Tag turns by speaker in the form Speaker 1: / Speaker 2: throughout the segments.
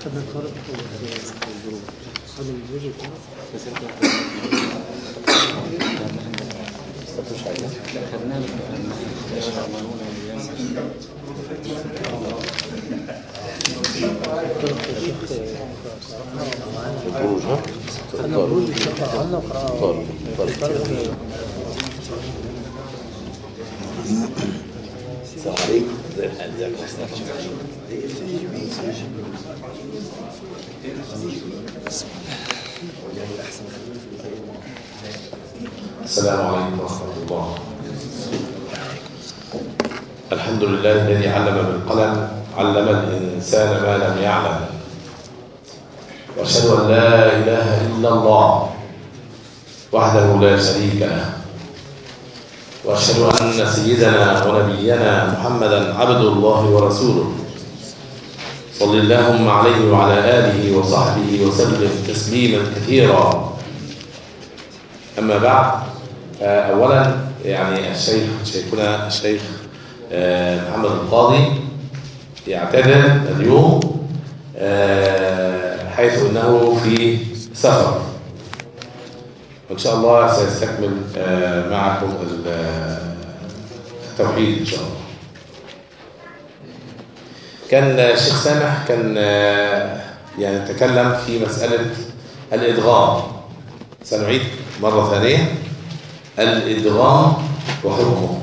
Speaker 1: خدنا الفرق والظروف خدنا الوجه
Speaker 2: البروج ها
Speaker 1: خدنا الوجه شرح عنا وقراءة
Speaker 2: طالب طالب السلام عليكم ازي الحال ازيك
Speaker 3: السلام عليكم ورحمة الله الحمد لله الذي علم بالقلم علم الإنسان ما لم يعلم وأشهد أن لا إله إلا الله وحده لا شريك له وأشهد أن سيدنا ونبينا محمدا عبد الله ورسوله صل اللهم عليه وعلى آله وصحبه وسلم تسليما كثيرا أما بعد أولا يعني الشيخ شيخنا الشيخ محمد القاضي يعتذر اليوم حيث أنه في سفر وإن شاء الله سيستكمل معكم التوحيد إن شاء الله كان الشيخ سامح كان يعني تكلم في مسألة الإدغام سنعيد مرة ثانية الإدغام وحكمه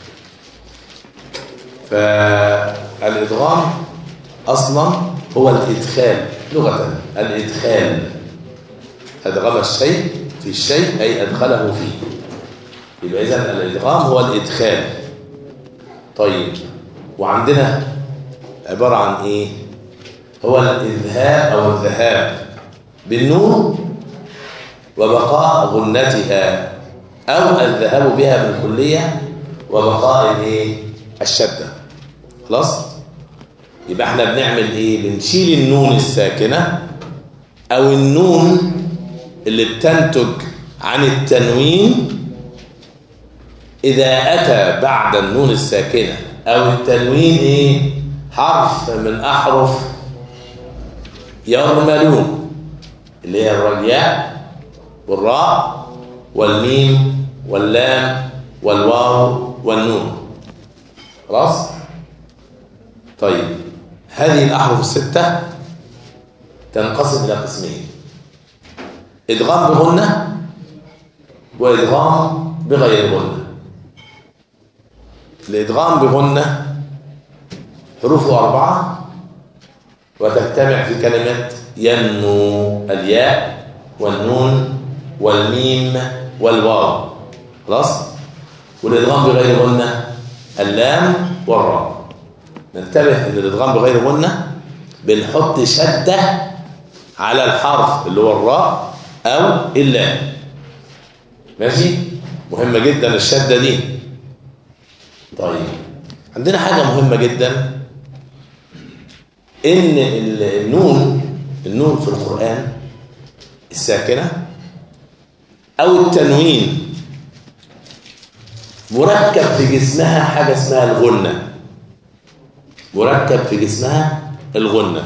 Speaker 3: فالإدغام أصلا هو الإدخال لغة الإدخال أدغم الشيء في الشيء أي أدخله فيه يبقى إذن الإدغام هو الإدخال طيب وعندنا عبارة عن إيه هو الإذهاب أو الذهاب بالنون وبقاء غنتها أو الذهاب بها بالكلية وبقاء الايه الشدة خلاص يبقى احنا بنعمل ايه بنشيل النون الساكنة او النون اللي بتنتج عن التنوين اذا اتى بعد النون الساكنة او التنوين ايه حرف من احرف يرملون اللي هي الرجاء والراء والميم واللام والواو والنون خلاص طيب هذه الأحرف الستة تنقسم إلى قسمين إدغام بغنة وإدغام بغير غنة الإدغام بغنة حروفه أربعة وتجتمع في كلمة ينمو الياء والنون والميم والواو خلاص والادغام بغير غنه اللام والراء ننتبه ان الادغام بغير غنه بنحط شده على الحرف اللي هو الراء او اللام ماشي مهمه جدا الشده دي طيب عندنا حاجه مهمه جدا ان النون النون في القران الساكنه او التنوين مركب في جسمها حاجة اسمها الغنة مركب في جسمها الغنة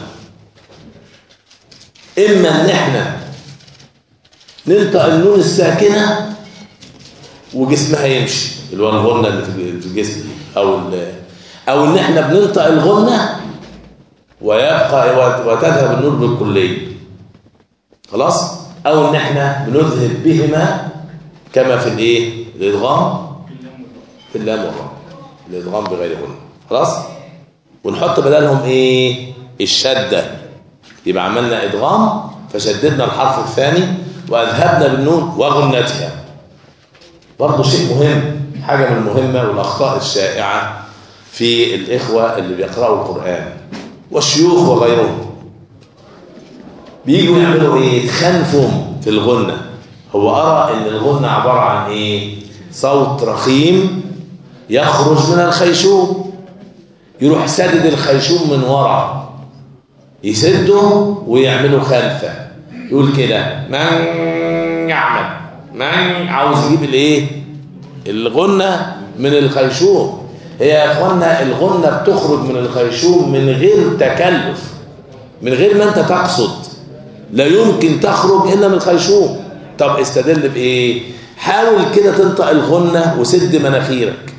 Speaker 3: إما إن إحنا ننطق النون الساكنة وجسمها يمشي اللي هو الغنة اللي في الجسم دي أو أو إن إحنا بننطق الغنة ويبقى وتذهب النور بالكلية خلاص أو إن إحنا بنذهب بهما كما في الإيه الإدغام في اللام والراء الادغام بغير غنة خلاص ونحط بدلهم ايه الشده يبقى عملنا ادغام فشددنا الحرف الثاني واذهبنا بالنون وغنتها برضه شيء مهم حاجه من المهمه والاخطاء الشائعه في الاخوه اللي بيقراوا القران والشيوخ وغيرهم بييجوا يعملوا ايه يتخنفوا في الغنه هو ارى ان الغنه عباره عن ايه صوت رخيم يخرج من الخيشوم يروح سدد الخيشوم من ورا يسده ويعمله خلفه يقول كده من يعمل من عاوز يجيب الايه الغنة من الخيشوم هي يا اخوانا الغنة بتخرج من الخيشوم من غير تكلف من غير ما انت تقصد لا يمكن تخرج الا من الخيشوم طب استدل بايه حاول كده تنطق الغنة وسد مناخيرك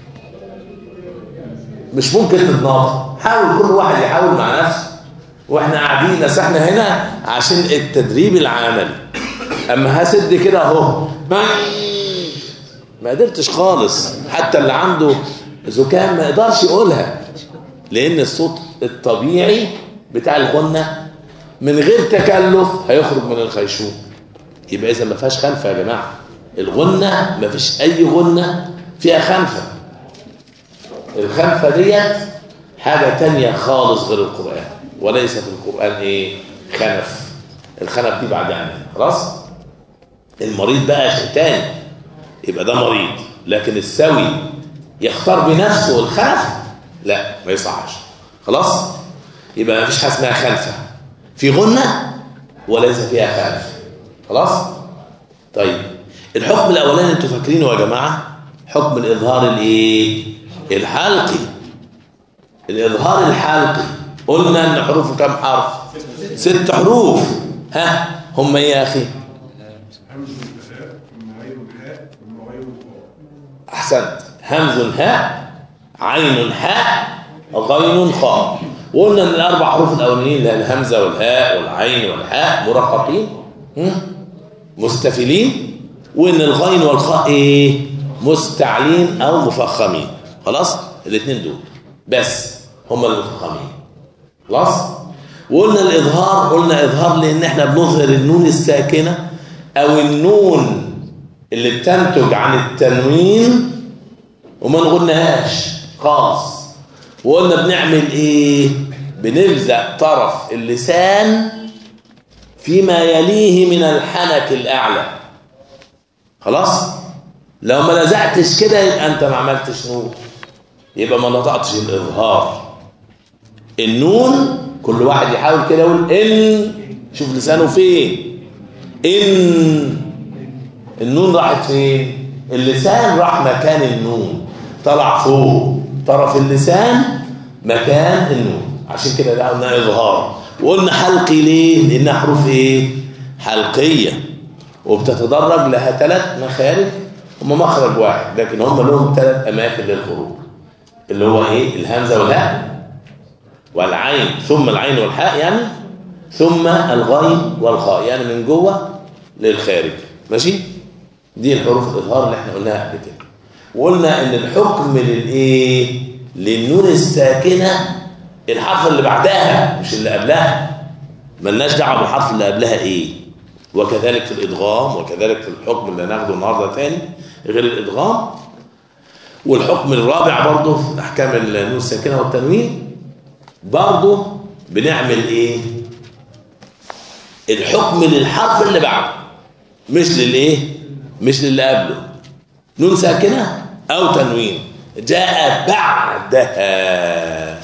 Speaker 3: مش ممكن تتناطق حاول كل واحد يحاول مع نفسه واحنا قاعدين بس احنا هنا عشان التدريب العملي اما هسد كده اهو ما ما قدرتش خالص حتى اللي عنده زكام ما يقدرش يقولها لان الصوت الطبيعي بتاع الغنة من غير تكلف هيخرج من الخيشوم يبقى اذا ما فيهاش خنفه يا جماعه الغنة ما فيش اي غنة فيها خنفه الخنفه ديت حاجه تانية خالص غير القران وليس في القران ايه خنف الخنف دي بعد عنها خلاص المريض بقى شيء تاني يبقى ده مريض لكن السوي يختار بنفسه الخنف لا ما يصحش خلاص يبقى ما فيش حاجه اسمها خنفه في غنه وليس فيها خنف خلاص طيب الحكم الاولاني انتوا فاكرينه يا جماعه حكم الاظهار الايه الحلقي الاظهار الحلقي قلنا ان حروفه كم حرف ست حروف ها هم ايه يا اخي
Speaker 4: همز الهاء ثم عين الحاء ثم غين القاف
Speaker 3: احسنت همز هاء عين حاء غين خاء وقلنا ان الاربع حروف الاولانيين اللي هي الهمزه والهاء والعين والحاء مرققين هم؟ مستفلين وان الغين والخاء ايه مستعلين او مفخمين خلاص الاثنين دول بس هم المفخمين خلاص وقلنا الاظهار قلنا اظهار لان احنا بنظهر النون الساكنه او النون اللي بتنتج عن التنوين وما نغنهاش خالص وقلنا بنعمل ايه بنلزق طرف اللسان فيما يليه من الحنك الاعلى خلاص لو ما لزقتش كده يبقى انت ما عملتش نور يبقى ما نطقتش الاظهار النون كل واحد يحاول كده يقول ان شوف لسانه فين ان النون راحت فين اللسان راح مكان النون طلع فوق طرف اللسان مكان النون عشان كده ده قلنا اظهار وقلنا حلقي ليه لانها حروف ايه حلقيه وبتتدرج لها ثلاث مخارج هم مخرج واحد لكن هم لهم ثلاث اماكن للخروج اللي هو ايه الهمزه والهاء والعين ثم العين والحاء يعني ثم الغين والخاء يعني من جوه للخارج ماشي دي الحروف الاظهار اللي احنا قلناها قبل كده وقلنا ان الحكم للايه للنون الساكنه الحرف اللي بعدها مش اللي قبلها ملناش دعوه بالحرف اللي قبلها ايه وكذلك في الادغام وكذلك في الحكم اللي هناخده النهارده تاني غير الادغام والحكم الرابع برضه في احكام النون الساكنه والتنوين برضه بنعمل ايه الحكم للحرف اللي بعده مش للايه مش للي قبله نون ساكنه او تنوين جاء بعدها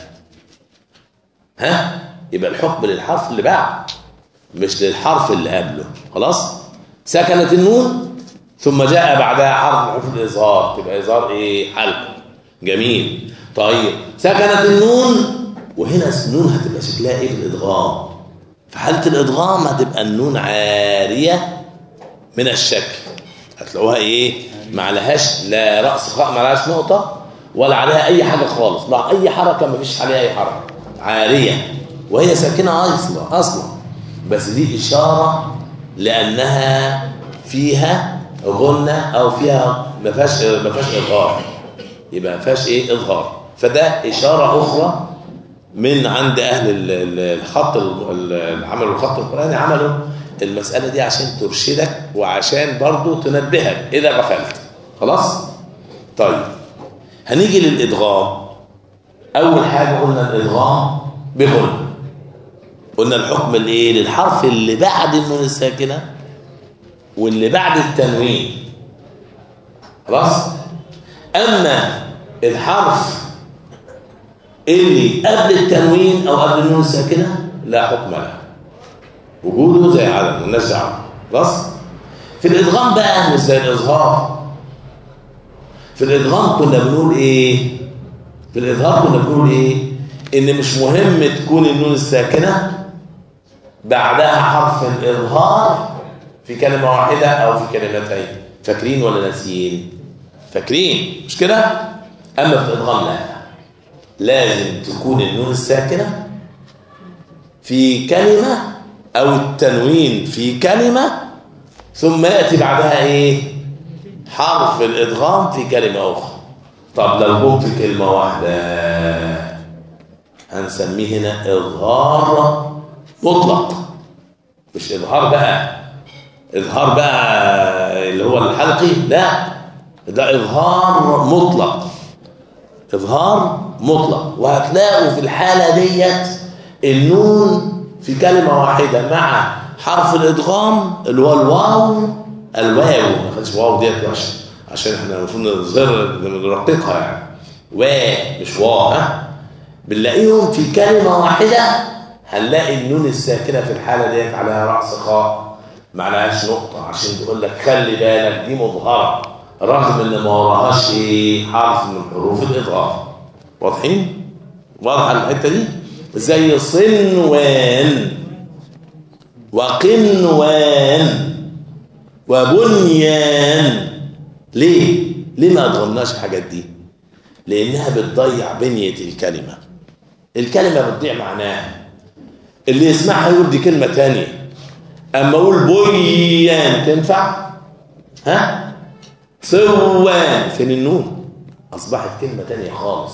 Speaker 3: ها يبقى الحكم للحرف اللي بعد مش للحرف اللي قبله خلاص سكنت النون ثم جاء بعدها حرف من حروف الاظهار تبقى اظهار ايه حلق جميل طيب سكنت النون وهنا النون هتبقى شكلها ايه في الادغام في حاله الادغام هتبقى النون عاريه من الشكل هتلاقوها ايه ما عليهاش لا راس خاء ما عليهاش نقطه ولا عليها اي حاجه خالص لا اي حركه ما فيش عليها اي حركه عاريه وهي ساكنه اصلا اصلا بس دي اشاره لانها فيها غنه او فيها ما فيهاش ما فيهاش اظهار يبقى ما فيهاش ايه اظهار فده اشاره اخرى من عند اهل ال- ال- الخط ال- اللي عملوا الخط القراني عملوا المساله دي عشان ترشدك وعشان برضو تنبهك اذا غفلت خلاص طيب هنيجي للادغام اول حاجه قلنا الادغام بغنى قلنا الحكم الايه للحرف اللي بعد النون الساكنه واللي بعد التنوين خلاص اما الحرف اللي قبل التنوين او قبل النون الساكنه لا حكم له وجوده زي عدم مالناش دعوه خلاص في الادغام بقى مش زي الاظهار في الادغام كنا بنقول ايه في الاظهار كنا بنقول ايه ان مش مهم تكون النون الساكنه بعدها حرف الإظهار في كلمة واحدة أو في كلمتين فاكرين ولا ناسيين فاكرين مش كده أما في الإدغام لا لازم تكون النون الساكنة في كلمة أو التنوين في كلمة ثم يأتي بعدها إيه حرف الإدغام في كلمة أخرى طب لو جم في كلمة واحدة هنسميه هنا إظهار مطلق مش إظهار بقى إظهار بقى اللي هو الحلقي لا ده إظهار مطلق إظهار مطلق وهتلاقوا في الحالة ديت النون في كلمة واحدة مع حرف الإدغام اللي هو الواو الواو ما خدش واو ديت عشان عشان احنا المفروض نظهر نرققها يعني وا مش واو ها بنلاقيهم في كلمة واحدة هنلاقي النون الساكنة في الحالة ديت عليها رأس خاء ما عليهاش نقطة عشان تقول لك خلي بالك دي مظهرة رغم ان ما وراهاش ايه حرف من حروف الإضغام واضحين؟ واضحة الحتة دي؟ زي صنوان وقنوان وبنيان ليه؟ ليه ما أضغمناش الحاجات دي؟ لأنها بتضيع بنية الكلمة الكلمة بتضيع معناها اللي يسمعها يقول دي كلمة تانية أما أقول بيان تنفع ها سوان فين النون أصبحت كلمة تانية خالص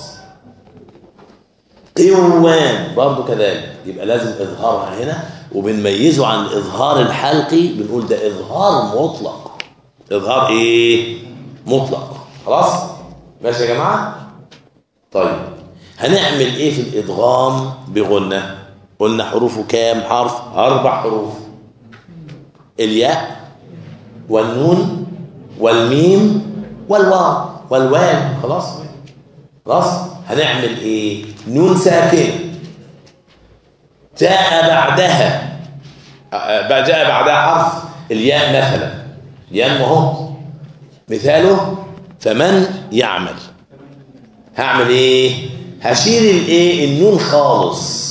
Speaker 3: قوان برضو كذلك يبقى لازم إظهارها هنا وبنميزه عن الإظهار الحلقي بنقول ده إظهار مطلق إظهار إيه مطلق خلاص ماشي يا جماعة طيب هنعمل إيه في الإدغام بغنة قلنا حروفه كام حرف أربع حروف الياء والنون والميم والواو والواو خلاص خلاص هنعمل ايه نون ساكنه جاء بعدها آه، جاء بعدها حرف الياء مثلا ياء اهو مثاله فمن يعمل هعمل ايه هشيل الايه النون خالص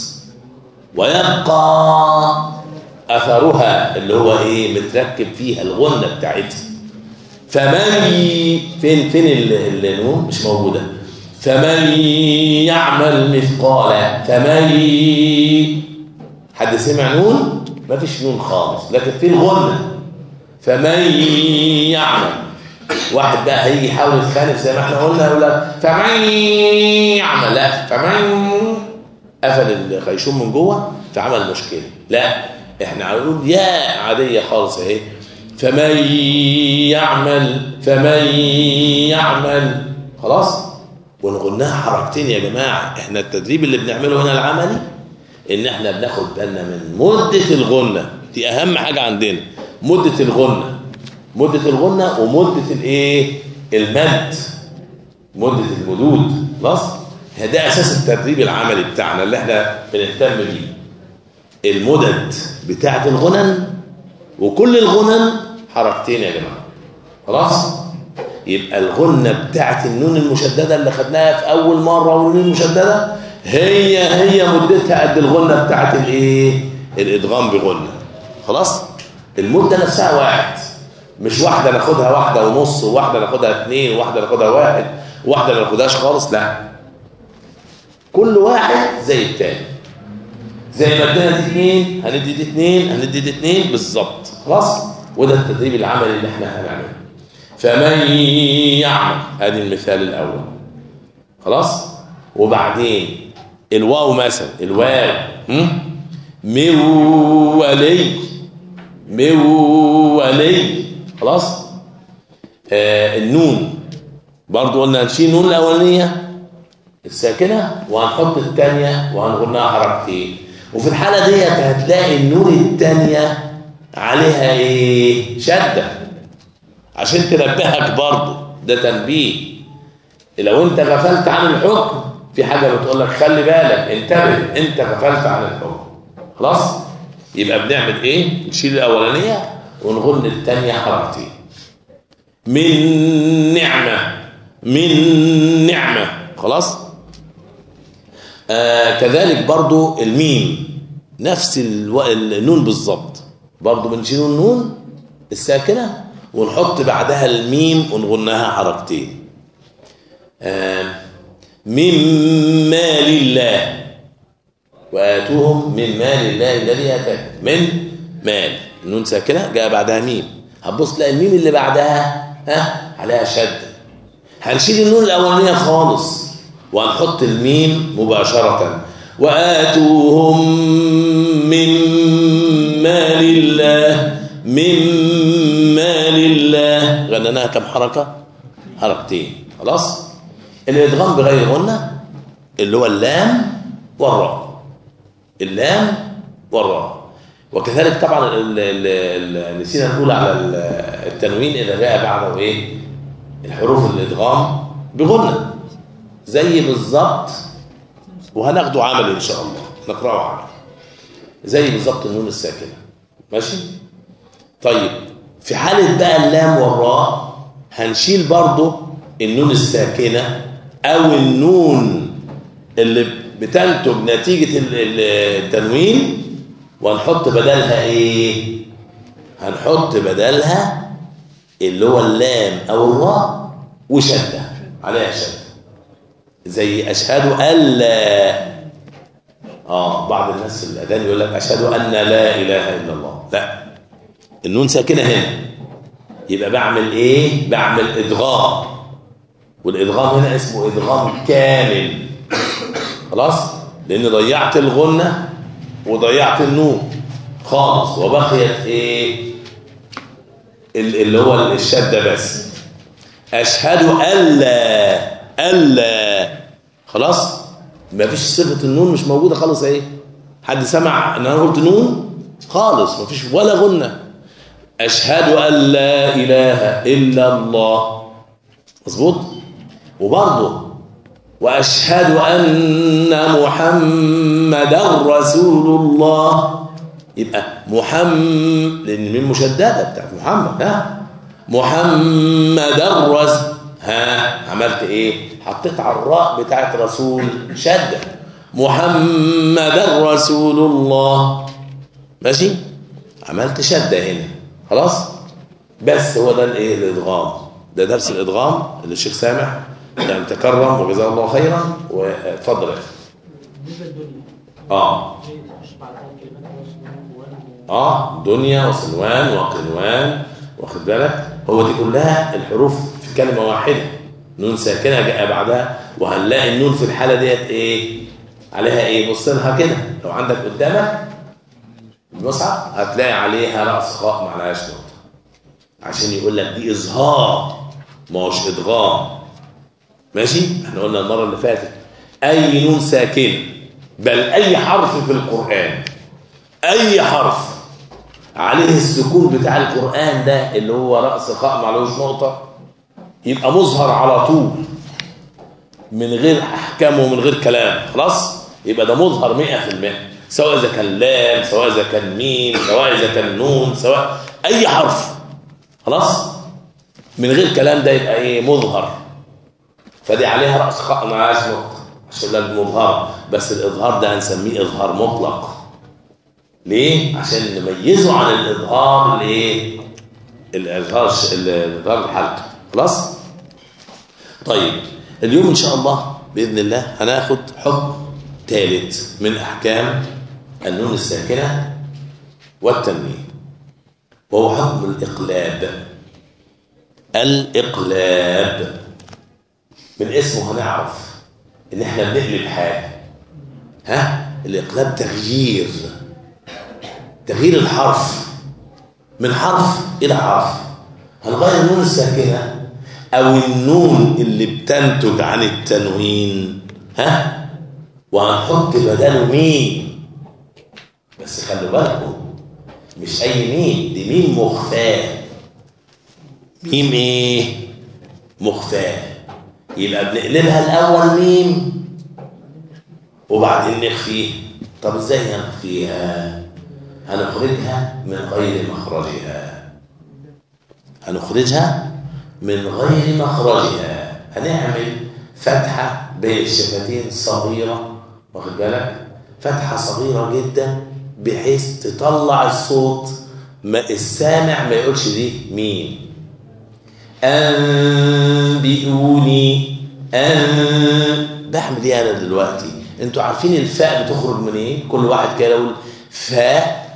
Speaker 3: ويبقى اثرها اللي هو ايه متركب فيها الغنه بتاعتها فمن فين فين ال- النون مش موجوده فمن يعمل مثقال فمن حد سمع نون ما فيش نون خالص لكن في الغنه فمن يعمل واحد بقى هيجي يحاول يتخانق زي ما احنا قلنا يقول لك فمن يعمل لا فمن قفل الخيشوم من جوه فعمل مشكله لا احنا هنقول يا عاديه خالص اهي فمن يعمل فمن يعمل خلاص ونغناها حركتين يا جماعه احنا التدريب اللي بنعمله هنا العملي ان احنا بناخد بالنا من مده الغنه دي اهم حاجه عندنا مده الغنه مده الغنه ومده الايه المد مده المدود خلاص ده اساس التدريب العملي بتاعنا اللي احنا بنهتم بيه المدد بتاعه الغنن وكل الغنن حركتين يا جماعه خلاص يبقى الغنه بتاعه النون المشدده اللي خدناها في اول مره والنون المشدده هي هي مدتها قد الغنه بتاعه الايه الادغام بغنه خلاص المده نفسها واحد مش واحده ناخدها واحده ونص وواحده ناخدها اثنين وواحده ناخدها واحد وواحده ما ناخدهاش خالص لا كل واحد زي التاني زي ما ادينا دي اثنين هندي دي اثنين هندي دي اثنين بالظبط خلاص وده التدريب العملي اللي احنا هنعمله فمن يعمل ادي المثال الاول خلاص وبعدين الواو مثلا الواو هم؟ مولي مولي خلاص آه النون برضو قلنا هنشيل النون الاولانيه الساكنه وهنحط الثانيه وهنغناها حركتين وفي الحاله ديت هتلاقي النون الثانيه عليها ايه شده عشان تنبهك برضو ده تنبيه لو انت غفلت عن الحكم في حاجه بتقول لك خلي بالك انتبه انت غفلت عن الحكم خلاص يبقى بنعمل ايه نشيل الاولانيه ونغن الثانيه حركتين من نعمه من نعمه خلاص آه كذلك برضو الميم نفس الو... النون بالظبط برضه بنشيل النون الساكنة ونحط بعدها الميم ونغنها حركتين آه من مال الله وآتوهم من مال الله الذي آتاكم من مال النون ساكنة جاء بعدها ميم هتبص تلاقي الميم اللي بعدها ها عليها شدة هنشيل النون الأولانية خالص وهنحط الميم مباشرة وآتوهم من مال الله من مال الله غنيناها كم حركة حركتين خلاص الإدغام بغير غنة اللي هو اللام والراء اللام والراء وكذلك طبعا ال- ال- ال- نسينا نقول على ال- التنوين إذا جاء بعده إيه الحروف الإدغام بغنة زي بالظبط وهناخده عمل إن شاء الله نقرأه عمل زي بالظبط النون الساكنة ماشي طيب في حالة بقى اللام والراء هنشيل برضه النون الساكنة أو النون اللي بتنتج نتيجة ال- ال- التنوين وهنحط بدلها إيه؟ هنحط بدلها اللي هو اللام أو الراء وشدة عليها شدة زي أشهد أن لا آه بعض الناس في الأذان يقول لك أشهد أن لا إله إلا الله لا النون ساكنة هنا يبقى بعمل إيه؟ بعمل إدغام والإدغام هنا اسمه إدغام كامل خلاص؟ لأن ضيعت الغنة وضيعت النون خالص وبقيت إيه؟ ال- اللي هو الشدة بس أشهد ألا ألا خلاص؟ ما فيش صفة النون مش موجودة خالص ايه حد سمع ان انا قلت نون خالص ما فيش ولا غنة اشهد ان لا اله الا الله مظبوط وبرضه واشهد ان محمدا رسول الله يبقى محمد لان من مشدده بتاعت محمد ها محمدا رسول ها عملت ايه حطيت على الراء بتاعت رسول شدة محمدا رسول الله ماشي عملت شدة هنا خلاص بس هو ده الايه الادغام ده درس الادغام اللي الشيخ سامح يعني تكرم وجزاه الله خيرا واتفضل يا اخي
Speaker 1: بالنسبه للدنيا
Speaker 3: اه
Speaker 1: هي تخش بعدها كلمات وصول وأنا
Speaker 3: اه دنيا وصنوان وقنوان واخد بالك هو دي كلها الحروف في كلمه واحده نون ساكنه جاء بعدها وهنلاقي النون في الحاله ديت ايه عليها ايه بص لها كده لو عندك قدامك المصحف هتلاقي عليها راس خاء ما عليهاش نقطه عشان يقول لك دي اظهار ما هوش ادغام ماشي احنا قلنا المره اللي فاتت اي نون ساكنه بل اي حرف في القران اي حرف عليه السكون بتاع القرآن ده اللي هو رأس خاء معلوش نقطة يبقى مظهر على طول من غير أحكام ومن غير كلام خلاص يبقى ده مظهر مئة في المئة سواء إذا كان لام سواء إذا كان ميم سواء إذا كان نون سواء أي حرف خلاص من غير كلام ده يبقى إيه مظهر فدي عليها رأس خاء معهاش نقطة عشان ده المظهر بس الإظهار ده هنسميه إظهار مطلق ليه؟ عشان نميزه عن الإظهار ليه؟ الإظهار الإظهار الحلقي خلاص؟ طيب اليوم إن شاء الله بإذن الله هناخد حكم ثالث من أحكام النون الساكنة والتنوين وهو حكم الإقلاب الإقلاب من اسمه هنعرف إن إحنا بنقلب حاجة ها؟ الإقلاب تغيير تغيير الحرف من حرف إلى حرف هنغير النون الساكنة أو النون اللي بتنتج عن التنوين ها وهنحط بداله ميم بس خلوا بالكم مش أي ميم دي ميم مخفاة ميم إيه؟ مخفاة يبقى بنقلبها الأول ميم وبعدين نخفيه طب إزاي هنخفيها؟ هنخرجها من غير مخرجها هنخرجها من غير مخرجها هنعمل فتحة بين الشفتين صغيرة واخد بالك فتحة صغيرة جدا بحيث تطلع الصوت ما السامع ما يقولش دي مين أنبئوني أن بعمل ايه انا دلوقتي انتوا عارفين الفاء بتخرج من ايه كل واحد كده يقول فاء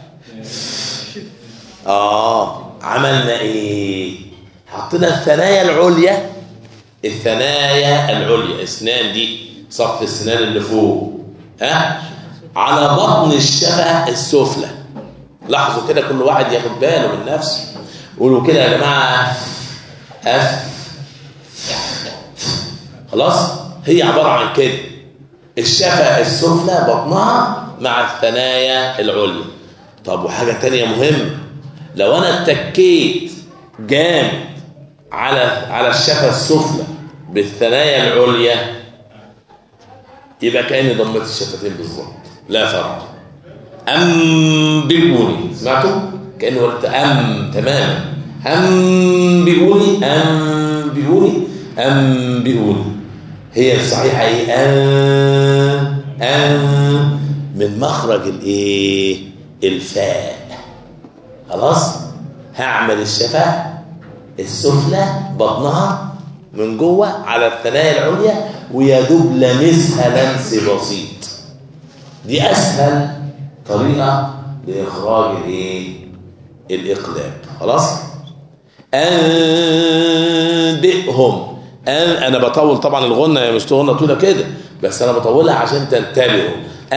Speaker 3: اه عملنا ايه حطينا الثنايا العليا الثنايا العليا اسنان دي صف السنان اللي فوق ها على بطن الشفه السفلى لاحظوا كده كل واحد ياخد باله من نفسه قولوا كده يا جماعه اف خلاص هي عباره عن كده الشفه السفلى بطنها مع الثنايا العليا طب وحاجه تانية مهمه لو انا اتكيت جامد على على الشفه السفلى بالثنايا العليا يبقى كاني ضمت الشفتين بالظبط لا فرق انبئوني سمعتوا كانه قلت ام تماما انبئوني انبئوني انبئوني هي الصحيحه ايه ان ان من مخرج الايه الفاء خلاص هعمل الشفه السفلى بطنها من جوه على الثنايا العليا ويا دوب لمسها لمس بسيط دي اسهل طريقه لاخراج الايه الاقلاب خلاص انبئهم أن انا بطول طبعا الغنه هي مش غنه طويله كده بس انا بطولها عشان تنتبهوا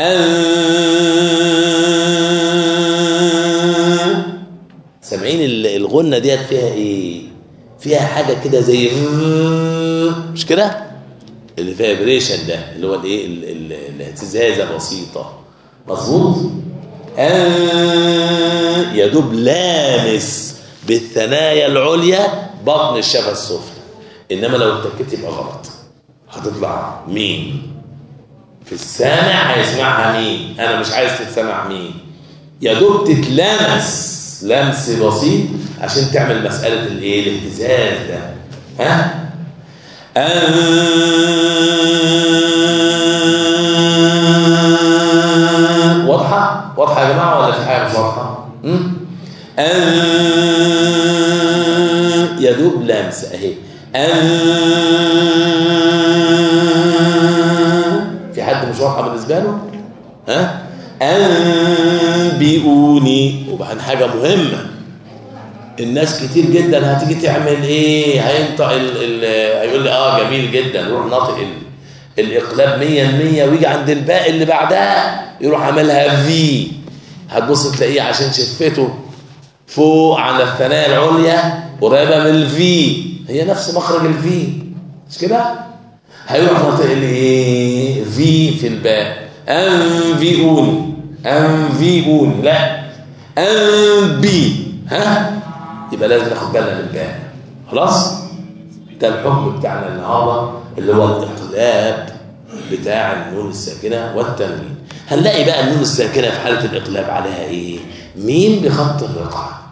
Speaker 3: ان سامعين ال- الغنه ديت فيها ايه فيها حاجه كده زي مش كده اللي فيها فيبريشن ده اللي هو الايه ال- ال- الاهتزازه بسيطه مظبوط آه يا دوب لامس بالثنايا العليا بطن الشفه السفلى انما لو اتكيت يبقى غلط هتطلع مين في السامع هيسمعها مين انا مش عايز تتسمع مين يا دوب تتلمس لمس بسيط عشان تعمل مساله الايه الاهتزاز ده ها آه واضحه واضحه يا جماعه ولا في حاجه مش واضحه أمم؟ آه يا دوب لمس اهي آه في حد مش واضحه بالنسبه له ها انبئوني وبعدين حاجه مهمه الناس كتير جدا هتيجي تعمل ايه هينطق ال ال هيقول لي اه جميل جدا روح ناطق ال الاقلاب 100% ويجي عند الباقي اللي بعدها يروح عاملها في هتبص تلاقيه عشان شفته فوق على الثنايا العليا قريبه من الفي هي نفس مخرج الفي مش كده هيروح ناطق الايه في في الباء انفيوني انفيوني لا انبي ها يبقى لازم ناخد بالنا من الباء خلاص ده الحكم بتاعنا النهارده اللي هو الاقلاب بتاع النون الساكنه والتنوين هنلاقي بقى النون الساكنه في حاله الاقلاب عليها ايه ميم بخط الرقعه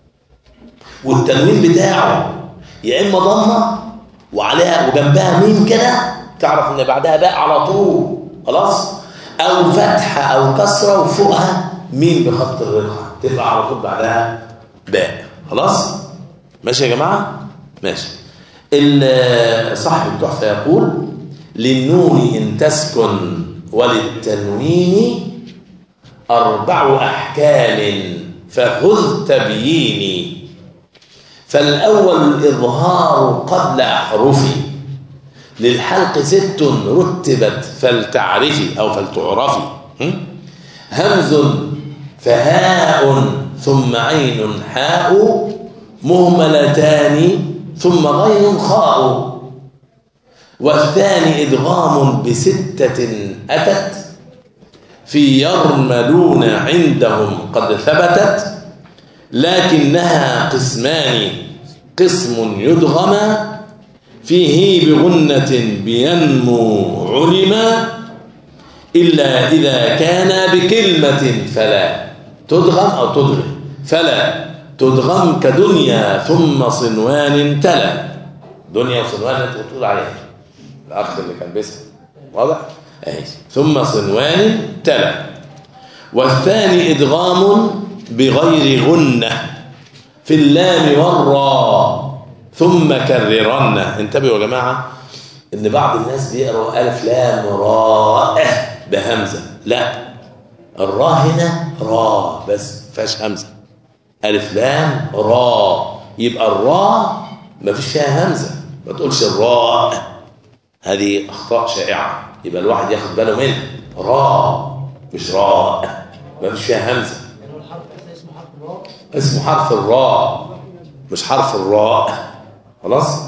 Speaker 3: والتنوين بتاعه يا اما ضمه وعليها وجنبها ميم كده تعرف ان بعدها باء على طول خلاص او فتحه او كسره وفوقها ميم بخط الرقعه تبقى على طول بعدها باء خلاص ماشي يا جماعه ماشي ال- صاحب التحفه يقول للنون ان تسكن وللتنوين اربع احكام فخذ تبييني فالأول الإظهار قبل أحرفي للحلق ست رتبت فلتعرفي أو فلتعرفي هم؟ همز فهاء ثم عين حاء مهملتان ثم غين خاء والثاني إدغام بستة أتت في يرملون عندهم قد ثبتت لكنها قسمان قسم يدغم فيه بغنة بينمو علما إلا إذا كان بكلمة فلا تدغم أو تدغم فلا تدغم كدنيا ثم صنوان تلا دنيا وصنوان انت بتقول عليها الأخ اللي كان بيسأل واضح؟ أهي ثم صنوان تلا والثاني إدغام بغير غنة في اللام والراء ثم كررن انتبهوا يا جماعة إن بعض الناس بيقرأوا ألف لام راء بهمزة لا الراء هنا راء بس فيهاش همزة ألف لام راء يبقى الراء ما فيش فيها همزة ما تقولش الراء هذه أخطاء شائعة يبقى الواحد ياخد باله منها راء مش راء ما فيش فيها همزة
Speaker 1: يعني هو الحرف ده اسمه حرف الراء
Speaker 3: اسمه حرف الراء مش حرف الراء خلاص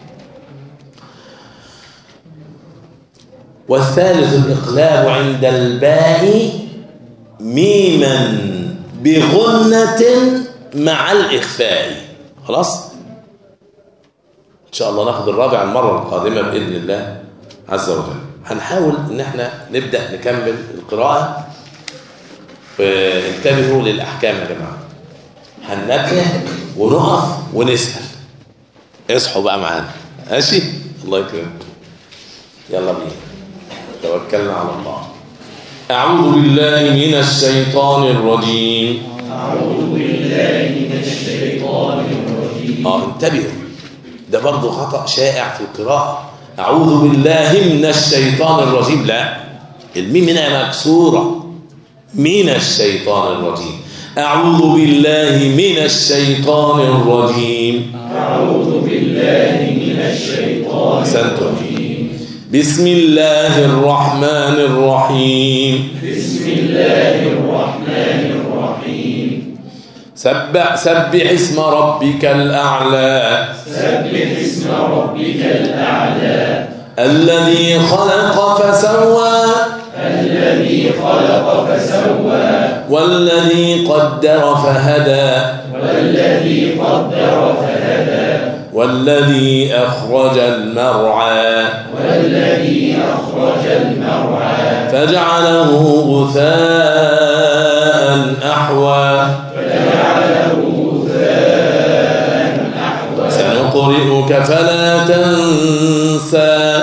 Speaker 3: والثالث الإقلاب عند الباء ميما بغنة مع الإخفاء خلاص إن شاء الله ناخد الرابع المرة القادمة بإذن الله عز وجل هنحاول إن احنا نبدأ نكمل القراءة وانتبهوا للأحكام يا جماعة هننبه ونقف ونسأل اصحوا بقى معانا ماشي الله يكرمك يلا بينا توكلنا على الله أعوذ بالله من الشيطان الرجيم أعوذ بالله من الشيطان الرجيم آه انتبهوا ده برضه خطأ شائع في القراءة أعوذ بالله من الشيطان الرجيم لا الميم هنا مكسورة من الشيطان الرجيم أعوذ بالله من الشيطان الرجيم أعوذ بالله من الشيطان الرجيم بسم الله الرحمن الرحيم بسم الله الرحمن الرحيم سبح سبح اسم ربك الأعلى سبح اسم ربك الأعلى الذي خلق فسوى والذي قدر فهدى والذي قدر فهدى والذي أخرج المرعى والذي أخرج المرعى فجعله غثاء أحوى فجعله غثاء أحوى سنقرئك فلا تنسى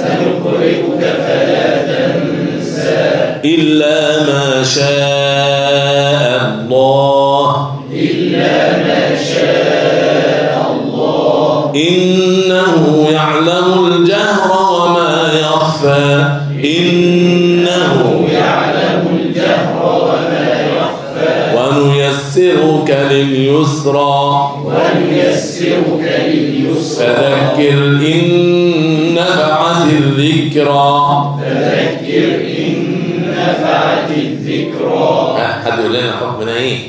Speaker 3: إلا ما شاء الله إلا ما شاء الله إنه يعلم الجهر وما يخفى إنه يعلم الجهر وما يخفى ونيسرك لليسرى ونيسرك لليسرى فذكر إن نفعت الذكرى حد يقول لنا حكمنا ايه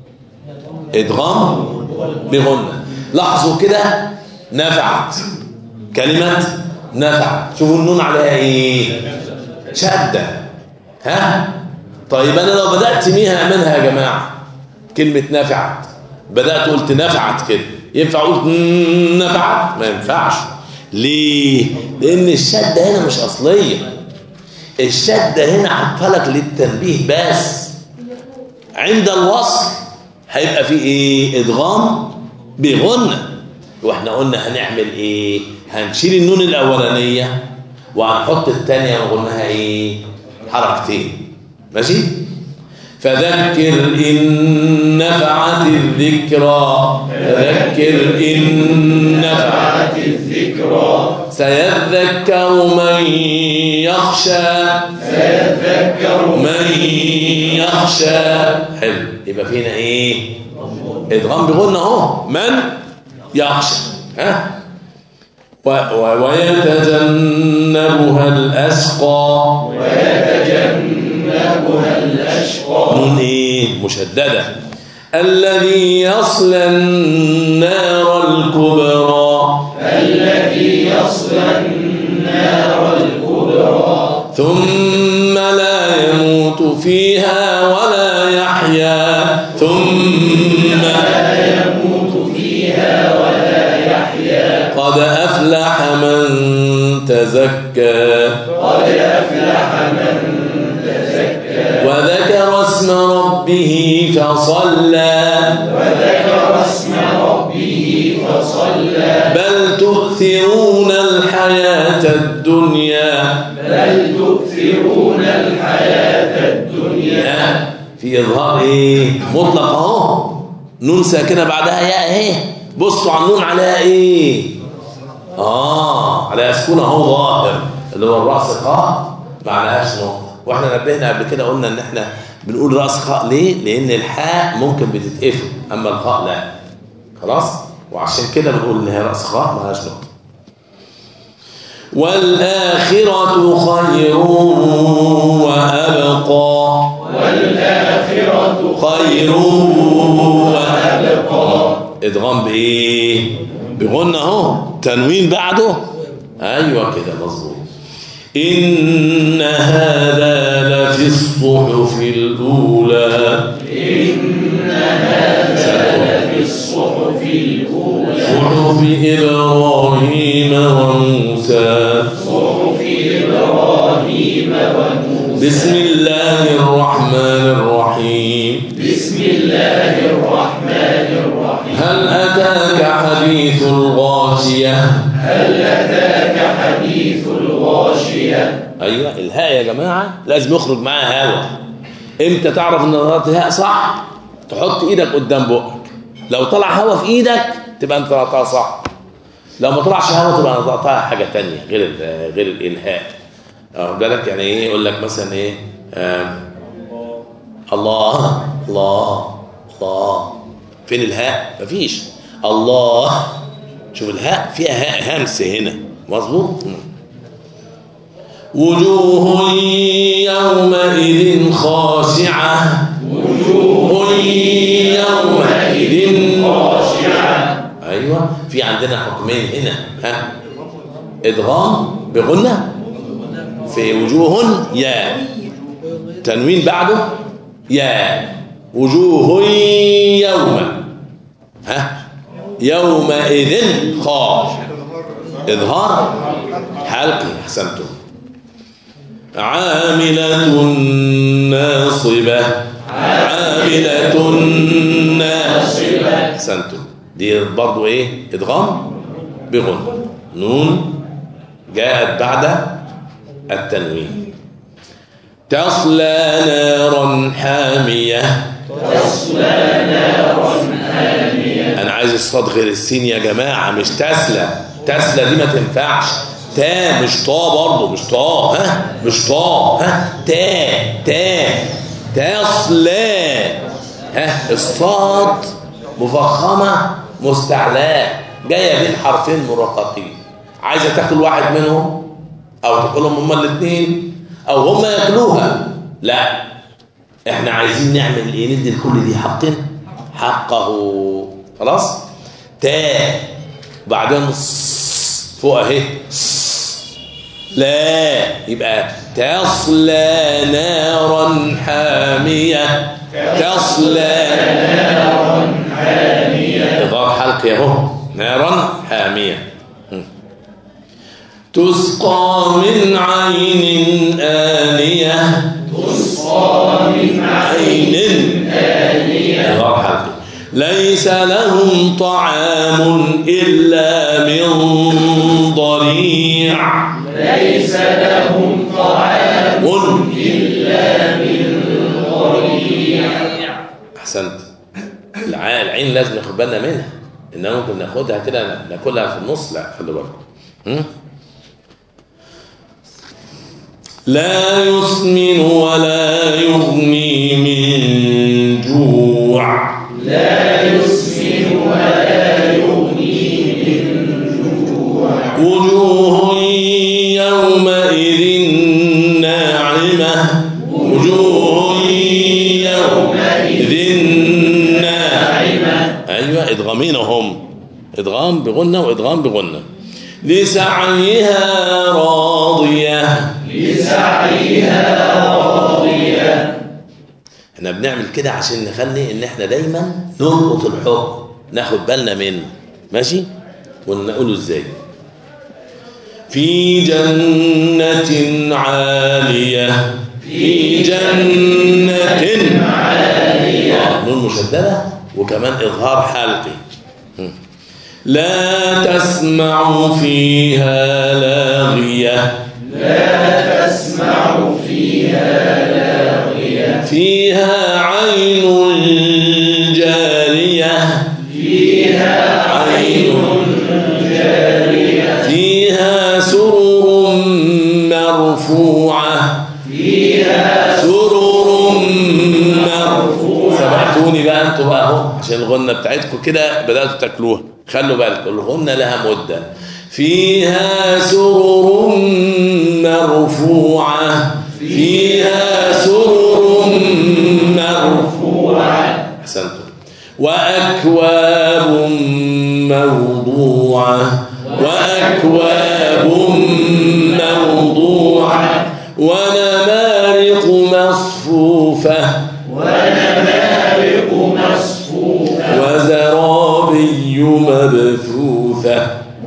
Speaker 3: ادغام بغنة لاحظوا كده نفعت كلمة نفعت شوفوا النون عليها ايه شدة ها طيب انا لو بدأت ميها منها يا جماعة كلمة نفعت بدأت قلت نفعت كده ينفع اقول نفعت ما ينفعش ليه لان الشدة هنا مش اصلية الشدة هنا حطها لك للتنبيه بس عند الوصل هيبقى في ايه ادغام بغنة واحنا قلنا هنعمل ايه هنشيل النون الاولانية وهنحط الثانية وقلناها ايه حركتين ماشي فذكر إن نفعت الذكرى فذكر إن نفعت الذكرى سيذكر من يخشى سيذكر من يخشى حلو يبقى فينا ايه ادغام بغنى اهو من يخشى ها و- و- ويتجنبها الأشقى نون ايه مشددة الذي يصلى النار الكبرى الذي يصلى النار الكبرى ثم لا يموت فيها ولا يحيا ثم لا يموت فيها ولا يحيا قد أفلح من تزكى وذكر اسم ربه فصلى وذكر اسم ربه فصلى بل تؤثرون الحياة الدنيا بل تؤثرون الحياة الدنيا في إظهار إيه مطلق أهو نون ساكنة بعدها ياء اهي بصوا على النون عليها إيه آه عليها سكون أهو ظاهر اللي هو الرأس خاء ما عليهاش نقطة واحنا نبهنا قبل كده قلنا ان احنا بنقول راس خاء ليه لان الحاء ممكن بتتقفل اما الخاء لا خلاص وعشان كده بنقول ان هي راس خاء ما لهاش نقطه والآخرة خير وأبقى والآخرة خير وأبقى إدغام بإيه؟ بغنى أهو تنوين بعده أيوة كده مظبوط إن هذا لفي الصحف الأولى إن هذا لفي الصحف الأولى صحف إبراهيم وموسى صحف إبراهيم وموسى بسم الله الرحمن الرحيم بسم الله الرحمن الرحيم هل أتاك حديث الغاشية ايوه الهاء يا جماعه لازم يخرج معاها هوا امتى تعرف ان نظرات الهاء صح تحط ايدك قدام بقك لو طلع هوا في ايدك تبقى انت نطقتها صح لو ما طلعش هوا تبقى نطقتها حاجه تانية غير ال- غير الالهاء اه بالك يعني ايه يقول لك مثلا ايه آه الله الله الله فين الهاء مفيش الله شوف الهاء فيها هاء همس هنا مظبوط مم. وجوه يومئذ خاشعة وجوه يومئذ خاشعة أيوة في عندنا حكمين هنا ها إدغام بغنة في وجوه يا تنوين بعده يا وجوه يوم ها يومئذ خاشعة إظهار حلقي أحسنتم عاملة ناصبة عاملة ناصبة أحسنتم دي برضو إيه إدغام بغن نون جاءت بعد التنوين تصلى نارا حامية انا عايز الصاد غير السين يا جماعه مش تسلى تسلى دي ما تنفعش تا مش طا برضه مش طا ها مش طا ها تا تا تصلى ها الصاد مفخمه مستعلاه جايه بين حرفين مرققين عايزه تاكل واحد منهم او تاكلهم هما الاثنين او هما ياكلوها لا احنا عايزين نعمل ايه ندي لكل دي حقنا حقه خلاص تا بعدين ص فوق اهي ص. لا يبقى تصلى نارا حامية تصلى نارا حامية إضافة حلقي اهو نارا حامية م. تسقى من عين آنية عين آنية إضافة حلقي ليس لهم طعام إلا من ضريع
Speaker 5: ليس لهم طعام إلا من ضريع
Speaker 3: احسنت الع- العين لازم ناخد بالنا منها انها ممكن ناخدها كده ناكلها في النص لا خلي بالك هم؟ لا يسمن ولا يغني من جوع
Speaker 5: لا يسمن ولا يغني
Speaker 3: وجوه يومئذ ناعمة وجوه يومئذ ناعمة أيوة إدغامينهم إدغام بغنة وإدغام بغنة لسعيها راضية
Speaker 5: لسعيها راضية
Speaker 3: احنا بنعمل كده عشان نخلي ان احنا دايما نربط الحكم ناخد بالنا منه ماشي ونقوله ازاي في جنة عالية في جنة عالية نون مشددة وكمان إظهار حلقي هم. لا تسمع فيها لاغية
Speaker 5: لا تسمع فيها لاغية
Speaker 3: فيها عين جارية
Speaker 5: فيها عين جارية
Speaker 3: فيها سرر مرفوعة
Speaker 5: فيها
Speaker 3: سرر مرفوعة سمعتوني بقى انتوا بقى اهو عشان الغنة بتاعتكم كده بدأتوا تاكلوها خلوا بالكم الغنة لها مدة فيها سرر مرفوعة فيها سرر مرفوعة أحسنتم وأكواب موضوعة وأكواب موضوعة ونمارق مصفوفة
Speaker 5: ونمارق مصفوفة
Speaker 3: وزرابي مبثوثة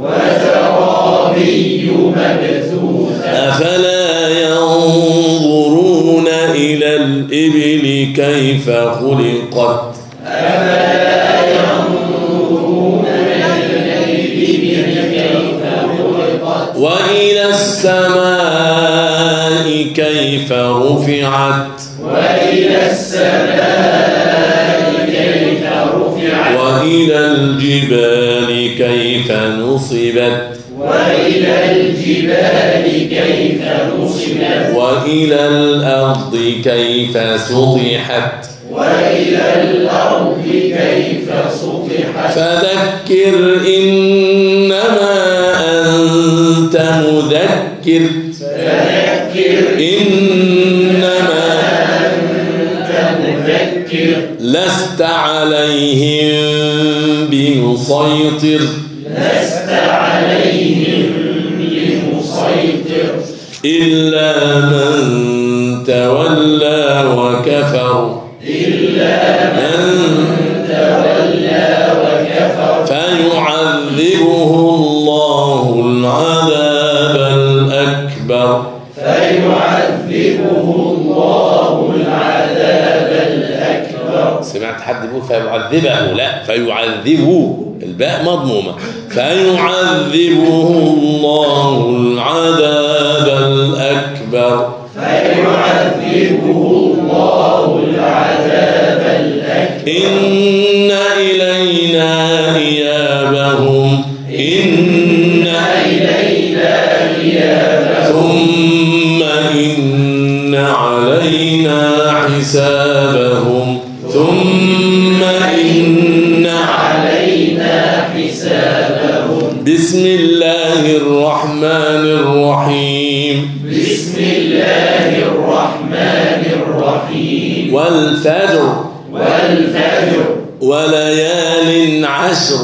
Speaker 5: وزرابي مبثوثة
Speaker 3: أفلا ينظرون إلى الإبل كيف خلقت وإلى السماء كيف رفعت
Speaker 5: وإلى السماء كيف رفعت
Speaker 3: وإلى الجبال كيف نصبت
Speaker 5: وإلى الجبال كيف نصبت
Speaker 3: وإلى الأرض كيف سطحت
Speaker 5: وإلى الأرض كيف سطحت
Speaker 3: فذكر إنما أنت مذكر
Speaker 5: فذكر
Speaker 3: إنما
Speaker 5: أنت مذكر
Speaker 3: لست عليهم بمسيطر
Speaker 5: لست عليهم بمسيطر
Speaker 3: إلا من تولى وكفر
Speaker 5: إلا
Speaker 3: من
Speaker 5: تولى وكفر
Speaker 3: فيعذبه الله العذاب الأكبر
Speaker 5: فيعذبه الله العذاب الأكبر
Speaker 3: سمعت حد بيقول فيعذبه لا فيعذبه الباء مضمومة فيعذبه الله العذاب الأكبر
Speaker 5: فيعذبه الله العذاب الأكبر
Speaker 3: إن إلينا إيابهم إن
Speaker 5: إلينا إيابهم
Speaker 3: ثم إن علينا حسابهم ثم إن
Speaker 5: علينا حسابهم
Speaker 3: بسم الله الرحمن الرحيم
Speaker 5: بسم الله الرحمن الرحيم
Speaker 3: والفجر
Speaker 5: والفجر
Speaker 3: وليال عشر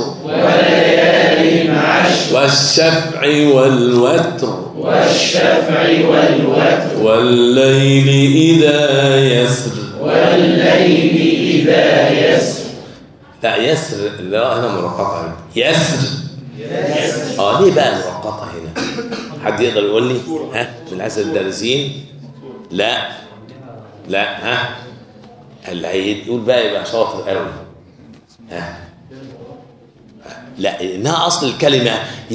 Speaker 5: وليال عشر
Speaker 3: والشفع والوتر
Speaker 5: والشفع والوتر
Speaker 3: والليل إذا يسر
Speaker 5: والليل إذا يسر
Speaker 3: لا يسر لا هنا مرققة هنا يسر اه ليه بقى مرققة هنا حد يقدر يقول لي ها من عسل الدارسين لا لا ها اللي هيقول بقى يبقى شاطر قوي ها لا انها اصل الكلمه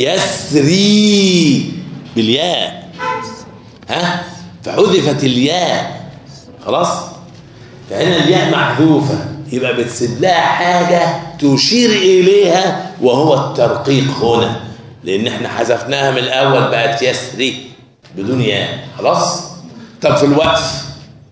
Speaker 3: يسري بالياء ها فحذفت الياء خلاص فهنا الياء محذوفه يبقى بتسيب لها حاجه تشير اليها وهو الترقيق هنا لان احنا حذفناها من الاول بقت يسري بدون ياء خلاص طب في الوقف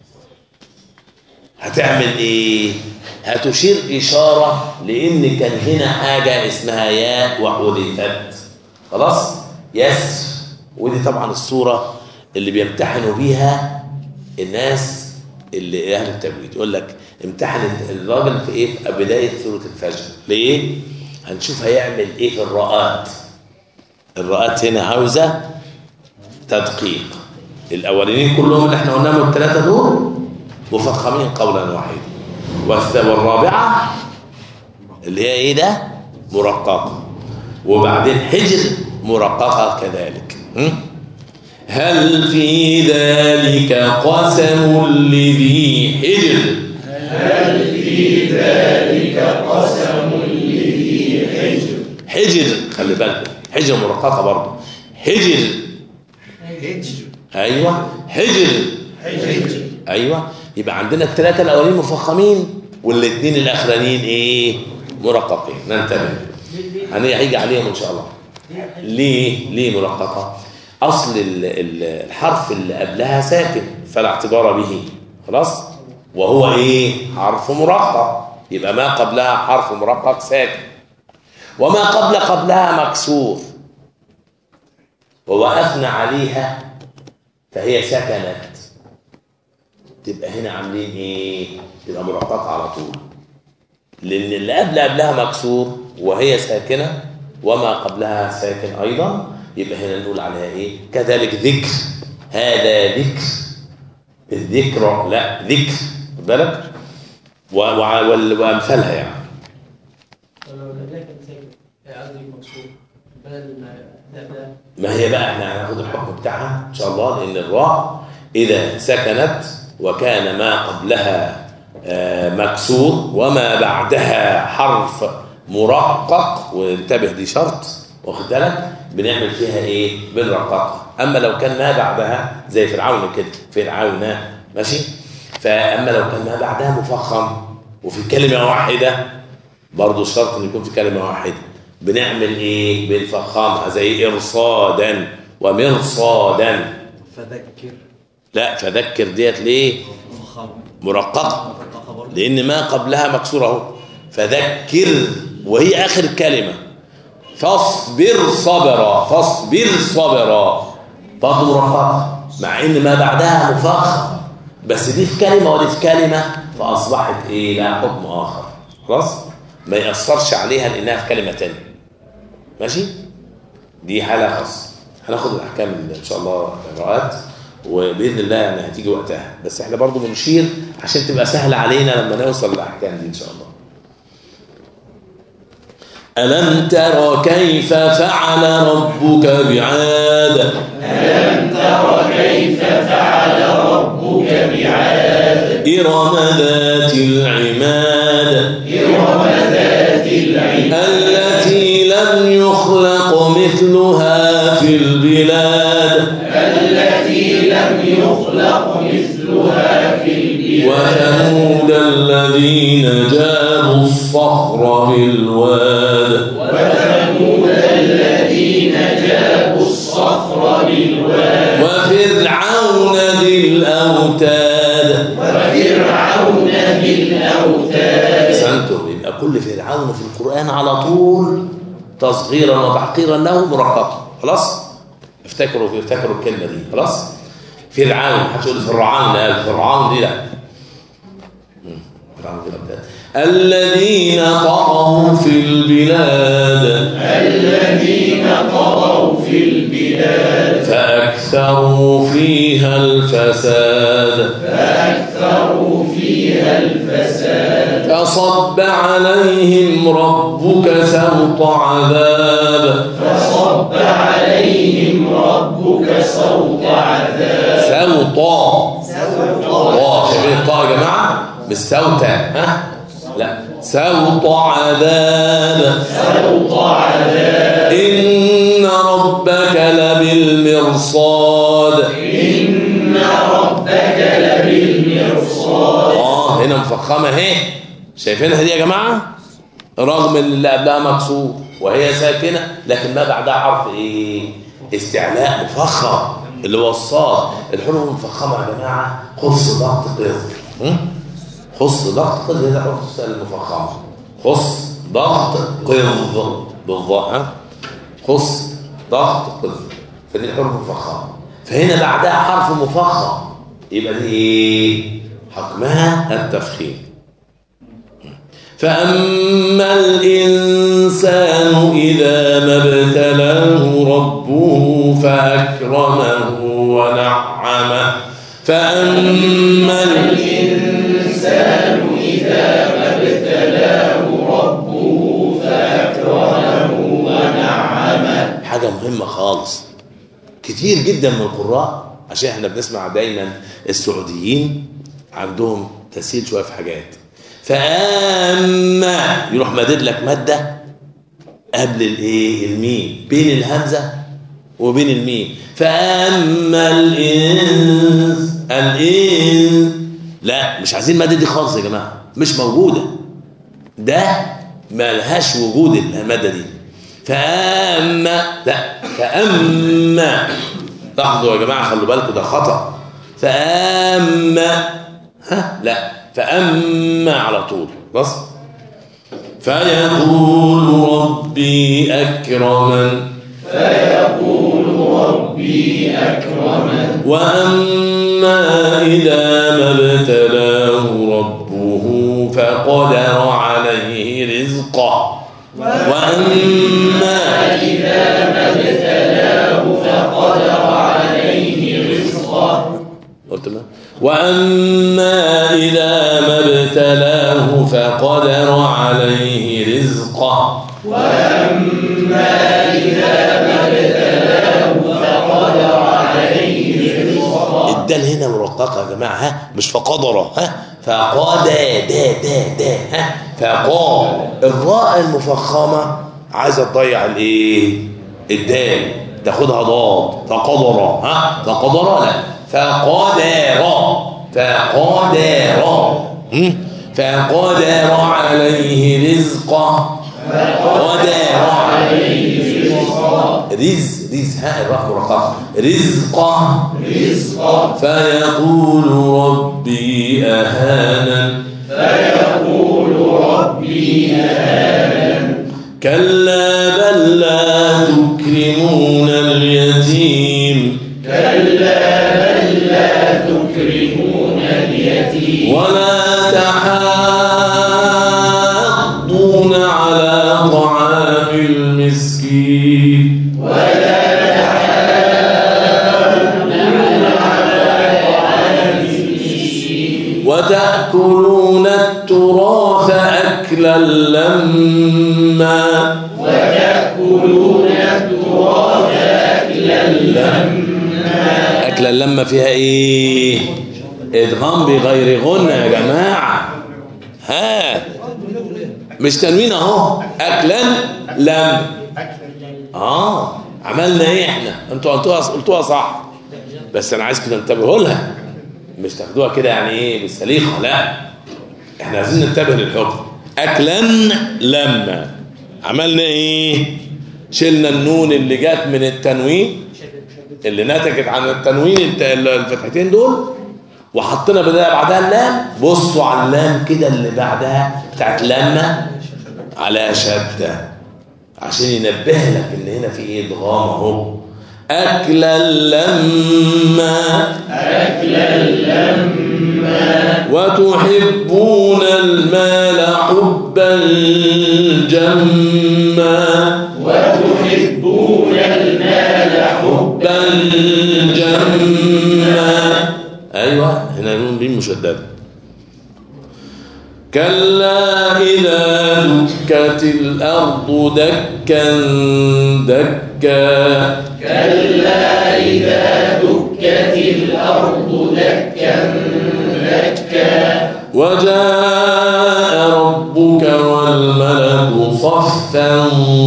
Speaker 3: هتعمل ايه هتشير اشاره لان كان هنا حاجه اسمها ياء وحذفت خلاص يسر ودي طبعا الصوره اللي بيمتحنوا بيها الناس اللي اهل التجويد يقول لك امتحن الراجل في ايه في بدايه سوره الفجر ليه هنشوف هيعمل ايه في الراءات الراءات هنا عاوزه تدقيق الاولين كلهم اللي احنا قلناهم الثلاثه دول مفخمين قولا واحدا والث- والرابعه اللي هي ايه ده مرققه وبعدين حجر مرققه كذلك م? هل في ذلك قسم لذي حجر
Speaker 5: هل في ذلك قسم لذي حجر
Speaker 3: حجر خلي بالك حجر مرققه برضه حجر
Speaker 1: هجر
Speaker 3: ايوه حجر
Speaker 1: هجر
Speaker 3: ايوه يبقى عندنا الثلاثه الاولين مفخمين والاثنين الاخرانيين ايه مرققين ننتبه هني- هيجي عليهم ان شاء الله ليه ليه مرققه اصل ال- ال- الحرف اللي قبلها ساكن فلا اعتبار به خلاص وهو ايه حرف مرقق يبقى ما قبلها حرف مرقق ساكن وما قبل قبلها مكسور ووقفنا عليها فهي سكنت تبقى هنا عاملين ايه تبقى مرققه على طول لان اللي قبل قبلها مكسور وهي ساكنه وما قبلها ساكن ايضا يبقى هنا نقول عليها ايه كذلك ذكر هذا ذكر الذكر لا ذكر خد بالك و- وع- وال- وامثالها يعني
Speaker 1: لو الأداة كانت ساكنة قصدي مكسور بدل ما ده ده
Speaker 3: ما هي بقى احنا هناخد الحكم بتاعها ان شاء الله لان الراء اذا سكنت وكان ما قبلها آه، مكسور وما بعدها حرف مرقق وانتبه دي شرط واخد بالك بنعمل فيها ايه بنرققها اما لو كان ما بعدها زي فرعون كده فرعون ماشي فاما لو كان ما بعدها مفخم وفي كلمه واحده برضه الشرط ان يكون في كلمه واحده بنعمل ايه بنفخمها زي ارصادا ومرصادا
Speaker 6: فذكر
Speaker 3: لا فذكر ديت ليه
Speaker 6: فخم
Speaker 3: مرققه
Speaker 6: مرققة برضه
Speaker 3: لان ما قبلها مكسوره اهو فذكر وهي اخر كلمه فاصبر صبرا فاصبر صبرا برضه مرققه مع ان ما بعدها مفخم بس دي في كلمه ودي في كلمه فاصبحت ايه لها حكم اخر خلاص ما ياثرش عليها لانها في كلمه ثانيه ماشي دي حاله خاصه هناخد الاحكام ان شاء الله قراءات وباذن الله يعني هتيجي وقتها بس احنا برضو بنشير عشان تبقى سهله علينا لما نوصل للاحكام دي ان شاء الله ألم تر كيف فعل ربك بعاد
Speaker 5: تر كيف فعل ربك بعاد
Speaker 3: إرم ذات العماد
Speaker 5: إرم ذات العماد
Speaker 3: التي لم يخلق مثلها في البلاد
Speaker 5: التي لم يخلق مثلها في البلاد
Speaker 3: وثمود الذين جابوا الصخر بالواد
Speaker 5: وثمود الذين جابوا الصخر بالواد
Speaker 3: وفرعون ذي الأوتاد
Speaker 5: وفرعون بالأوتاد
Speaker 3: أحسنتم يبقى كل فرعون في القرآن على طول تصغيرا وتحقيرا له مرققا خلاص افتكروا افتكروا الكلمة دي خلاص فرعون هتقول فرعون لا فرعون دي لا مم. فرعون دي لا الذين طغوا في البلاد
Speaker 5: الذين طغوا في البلاد
Speaker 3: فأكثروا فيها الفساد
Speaker 5: فأكثروا فيها الفساد
Speaker 3: فصب عليهم ربك سوط عذاب
Speaker 5: فصب عليهم ربك سوط عذاب
Speaker 3: سوطا طا شايفين الطاء يا جماعه مش سوتا ها لا سوط عذاب
Speaker 5: سوط عذاب
Speaker 3: ان ربك لبالمرصاد
Speaker 5: إن ربك لبالمرصاد
Speaker 3: اه هنا مفخمه اهي شايفينها دي يا جماعه رغم ان اللي قبلها مكسور وهي ساكنه لكن ما بعدها حرف ايه استعلاء مفخم اللي هو الصاد الحروف المفخمه يا جماعه خص ضغط قذ هم؟ خص ضغط قذ هذا حرف المفخمه خص ضغط قذ بالضاء ها خص ضغط قذ فدي الحروف المفخمه فهنا بعدها حرف مفخم يبقى دي ايه حكمها التفخيم فأما الإنسان إذا ما ابتلاه ربه فأكرمه ونعمه فأما
Speaker 5: الإنسان إذا ما ابتلاه ربه فأكرمه ونعمه
Speaker 3: حاجة مهمة خالص كتير جدا من القراء عشان احنا بنسمع دايما السعوديين عندهم تسهيل شوية في حاجات فأما يروح مدد لك مادة قبل الايه الميم بين الهمزة وبين الميم فأما الإنس الإنس لا مش عايزين المادة دي خالص يا جماعة مش موجودة ده ما لهاش وجود المادة دي فأما لا فأما لاحظوا يا جماعة خلوا بالكم ده خطأ فأما ها لا فأما على طول بص فيقول ربي أكرمن
Speaker 5: فيقول ربي أكرمن
Speaker 3: وأما إذا ما ابتلاه ربه فقدر عليه رزقه وأما
Speaker 5: إذا ما ابتلاه فقدر عليه رزقه
Speaker 3: قلت ما وأما إذا ما ابتلاه فقدر عليه رزقه
Speaker 5: وأما إذا ما ابتلاه فقدر عليه رزقه
Speaker 3: الدال هنا مرققة يا جماعة ها مش فقدر ها فقاد دا دا دا ها فقا الراء المفخمة عايزة تضيع الايه الدال تاخدها ضاد فقدر ها فقدر لا فقدر فقدر هم؟ فقدر عليه رزقه فقدر عليه رزقه رز رز ها الراء مرققة رزقه
Speaker 5: رزقه
Speaker 3: فيقول ربي أهانا
Speaker 5: فيقول ربي أهانن
Speaker 3: كلا بل لا تكرمون اليتيم
Speaker 5: كلا بل لا تكرمون اليتيم
Speaker 3: ولا تحاضون على طعام المسكين
Speaker 5: ولا
Speaker 3: وتأكلون التراث أكلا لما
Speaker 5: وتأكلون التراث أكلا لما
Speaker 3: أكلا لما فيها إيه إدغام بغير غنى يا جماعة ها مش تنوين أهو أكلا لم آه عملنا إيه إحنا أنتوا قلتوها قلتوها صح بس أنا عايزكم تنتبهوا لها مش تاخدوها كده يعني إيه بالسليقة لا إحنا عايزين ننتبه للحكم أكلا لما عملنا إيه شلنا النون اللي جات من التنوين اللي نتجت عن التنوين الت- الفتحتين دول وحطينا بداية بعدها اللام بصوا على اللام كده اللي بعدها بتاعت لما على شدة عشان ينبه لك ان هنا في ايه ادغام اهو اكلا لما
Speaker 5: أكلا لما
Speaker 3: وتحبون المال حبا جما
Speaker 5: وتحبون المال حبا
Speaker 3: حبا جما ايوه هنا نون بين مشدده كلا اذا دكت الارض دكا دكا
Speaker 5: كلا إذا دكت الأرض دكا دكا
Speaker 3: وجاء ربك والملك صفا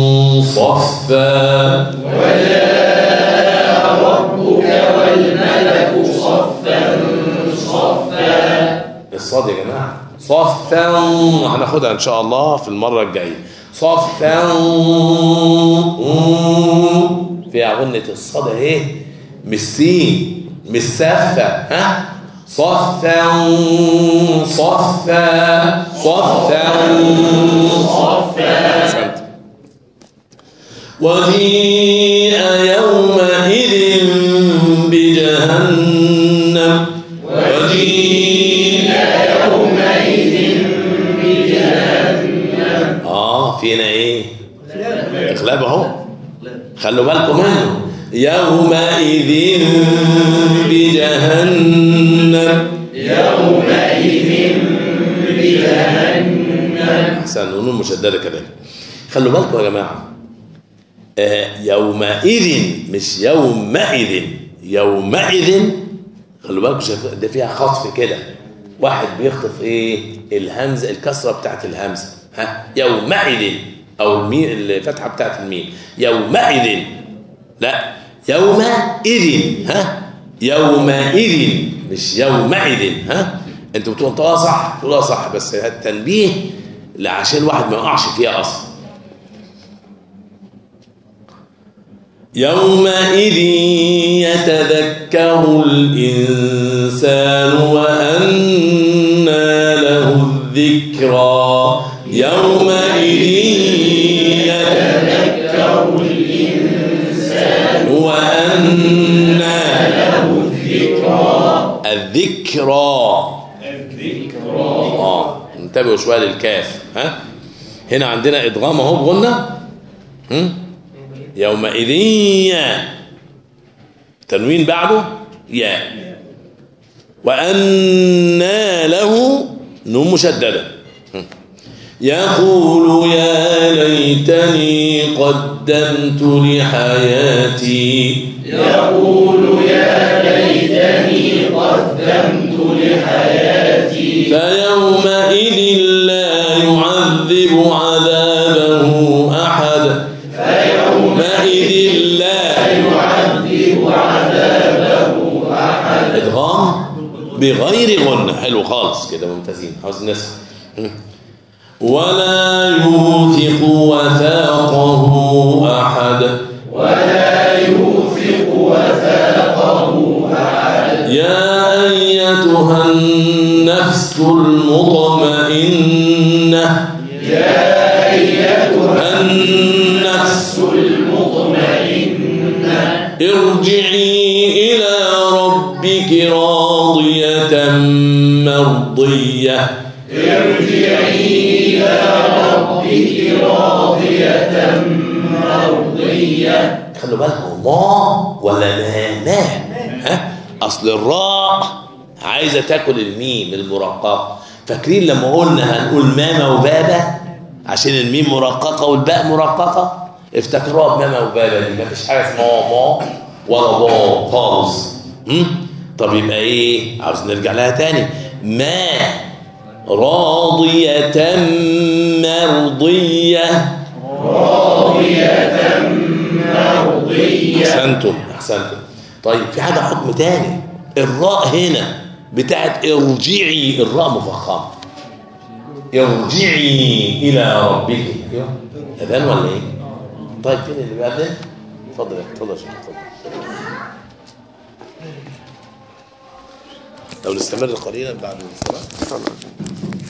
Speaker 3: صفا
Speaker 5: وجاء ربك والملك صفا صفا
Speaker 3: الصاد يا جماعه صفا هناخدها ان شاء الله في المره الجايه صفا فيها غنة الصاد اهي مش سين مش سافة ها صفا صفا صفا
Speaker 5: صفا
Speaker 3: أحسنت. وجيء يومئذ بجهنم وجيء
Speaker 5: يومئذ بجهنم
Speaker 3: اه فينا ايه اقلاب اهو خلوا بالكم منه يومئذ بجهنم
Speaker 5: يومئذ بجهنم
Speaker 3: احسن ونون مشدده كذلك خلوا بالكم يا جماعه آه يومئذ مش يومئذ يومئذ خلوا بالكم شايف ده فيها خطف كده واحد بيخطف ايه الهمزه الكسره بتاعت الهمزه ها يومئذ او الميم الفتحه بتاعت الميم يومئذ لا يومئذ ها يومئذ مش يومئذ ها انت بتقول انت صح تقول اه صح بس التنبيه لا عشان الواحد ما يقعش فيها اصلا يومئذ يتذكر الإنسان وأنى له الذكرى يومئذ يتذكر الإنسان وأنى له الذكرى الذكرى اه انتبهوا شويه للكاف ها هنا عندنا ادغام اهو بغنى هم؟ يومئذ يا تنوين بعده يا وأنى له نون مشددة يقول يا ليتني قدمت لحياتي
Speaker 5: يقول يا ليتني قدمت لحياتي
Speaker 3: فيومئذ لا يعذب عذابه أحد فيومئذ لا
Speaker 5: يعذب عذابه أحد
Speaker 3: ادغام بغير غنة حلو خالص كده ممتازين عاوز نسمع ولا يوثق وثاقه أحد
Speaker 5: ولا يوثق وثاقه أحد
Speaker 3: يا أيتها النفس المطمئنة
Speaker 5: يا أيتها
Speaker 3: النفس
Speaker 5: المطمئنة
Speaker 3: ارجعي إلى ربك راضية مرضية
Speaker 5: ارجعي إلى ربك راضية مرضية
Speaker 3: خلوا بالكم ما ولا ما ما ها اصل الراء عايزه تاكل الميم المرققه فاكرين لما قلنا هنقول ماما وبابا عشان الميم مرققه والباء مرققه افتكروها بماما وبابا دي مفيش حاجه اسمها ما ولا با خالص هم؟ طب يبقى ايه عاوز نرجع لها تاني ما راضيه مرضيه
Speaker 5: راضية مرضية
Speaker 3: احسنتم احسنتم طيب في حاجه حكم تاني الراء هنا بتاعت ارجعي الراء مفخمه ارجعي الى ربك ايوه اذان ولا ايه طيب فين اللي بيأذن اتفضل اتفضل يا شيخ اتفضل لو نستمر قليلا بعد الصلاه